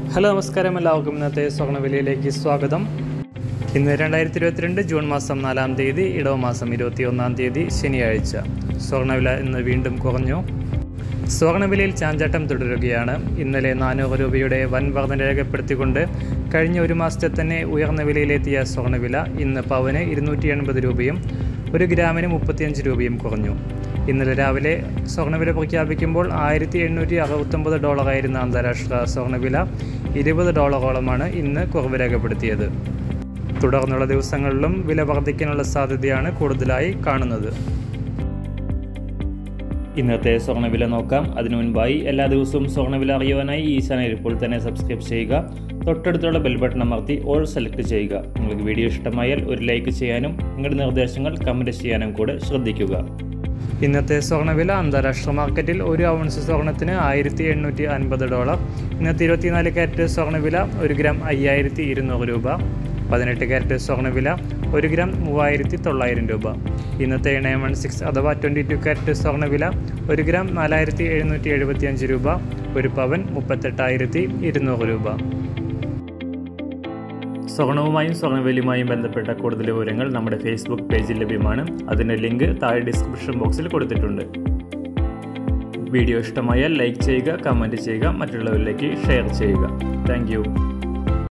hello നമസ്കാരം എല്ലാവർക്കും ഇന്നത്തെ സ്വർണ്ണവിലയിലേക്ക് സ്വാഗതം ഇന്ന് രണ്ടായിരത്തി ഇരുപത്തിരണ്ട് ജൂൺ മാസം നാലാം തീയതി ഇടവ മാസം ഇരുപത്തി ഒന്നാം തീയതി ശനിയാഴ്ച സ്വർണ്ണവില ഇന്ന് വീണ്ടും കുറഞ്ഞു സ്വർണ്ണവിലയിൽ ചാഞ്ചാട്ടം തുടരുകയാണ് ഇന്നലെ നാനൂറ് രൂപയുടെ വൻ വർധന രേഖപ്പെടുത്തിക്കൊണ്ട് കഴിഞ്ഞ ഒരു മാസത്തെ തന്നെ ഉയർന്ന വിലയിലെത്തിയ സ്വർണ്ണവില ഇന്ന് പവന് ഇരുന്നൂറ്റി എൺപത് രൂപയും ഒരു ഗ്രാമിന് മുപ്പത്തിയഞ്ച് രൂപയും കുറഞ്ഞു ഇന്നലെ രാവിലെ സ്വർണ്ണവില പ്രഖ്യാപിക്കുമ്പോൾ ആയിരത്തി എണ്ണൂറ്റി അറുപത്തൊമ്പത് ഡോളറായിരുന്ന അന്താരാഷ്ട്ര സ്വർണ്ണവില ഇരുപത് ഡോളറോളമാണ് ഇന്ന് കുറവ് രേഖപ്പെടുത്തിയത് തുടർന്നുള്ള ദിവസങ്ങളിലും വില വർദ്ധിക്കാനുള്ള സാധ്യതയാണ് കൂടുതലായി കാണുന്നത് ഇന്നത്തെ സ്വർണ്ണവില നോക്കാം അതിനു മുൻപായി എല്ലാ ദിവസവും സ്വർണ്ണവില അറിയുവാനായി ഈ ചാനൽ ഇപ്പോൾ തന്നെ സബ്സ്ക്രൈബ് ചെയ്യുക തൊട്ടടുത്തുള്ള ബെൽ ബട്ടൺ അമർത്തി ഓൾ സെലക്ട് ചെയ്യുക നിങ്ങൾക്ക് വീഡിയോ ഇഷ്ടമായാൽ ഒരു ലൈക്ക് ചെയ്യാനും നിങ്ങളുടെ നിർദ്ദേശങ്ങൾ കമൻറ്റ് ചെയ്യാനും കൂടെ ശ്രദ്ധിക്കുക ഇന്നത്തെ സ്വർണ്ണവില അന്താരാഷ്ട്ര മാർക്കറ്റിൽ ഒരു ഔൺസ് സ്വർണത്തിന് ആയിരത്തി എണ്ണൂറ്റി അൻപത് ഡോളർ ഇന്നത്തെ ഇരുപത്തിനാല് ക്യാരറ്റ് സ്വർണ്ണവില ഒരു ഗ്രാം അയ്യായിരത്തി ഇരുന്നൂറ് രൂപ പതിനെട്ട് ക്യാരറ്റ് സ്വർണ്ണവില ഒരു ഗ്രാം മൂവായിരത്തി തൊള്ളായിരം രൂപ ഇന്നത്തെ നയൻ വൺ സിക്സ് അഥവാ ട്വൻറ്റി ടു ക്യാരറ്റ് സ്വർണ്ണവില ഒരു ഗ്രാം നാലായിരത്തി എഴുന്നൂറ്റി എഴുപത്തി അഞ്ച് രൂപ ഒരു പവൻ മുപ്പത്തെട്ടായിരത്തി ഇരുന്നൂറ് രൂപ സ്വർണവുമായും സ്വർണ്ണവേലിയുമായും ബന്ധപ്പെട്ട കൂടുതൽ വിവരങ്ങൾ നമ്മുടെ ഫേസ്ബുക്ക് പേജിൽ ലഭ്യമാണ് അതിൻ്റെ ലിങ്ക് താഴെ ഡിസ്ക്രിപ്ഷൻ ബോക്സിൽ കൊടുത്തിട്ടുണ്ട് വീഡിയോ ഇഷ്ടമായാൽ ലൈക്ക് ചെയ്യുക കമൻറ്റ് ചെയ്യുക മറ്റുള്ളവരിലേക്ക് ഷെയർ ചെയ്യുക താങ്ക്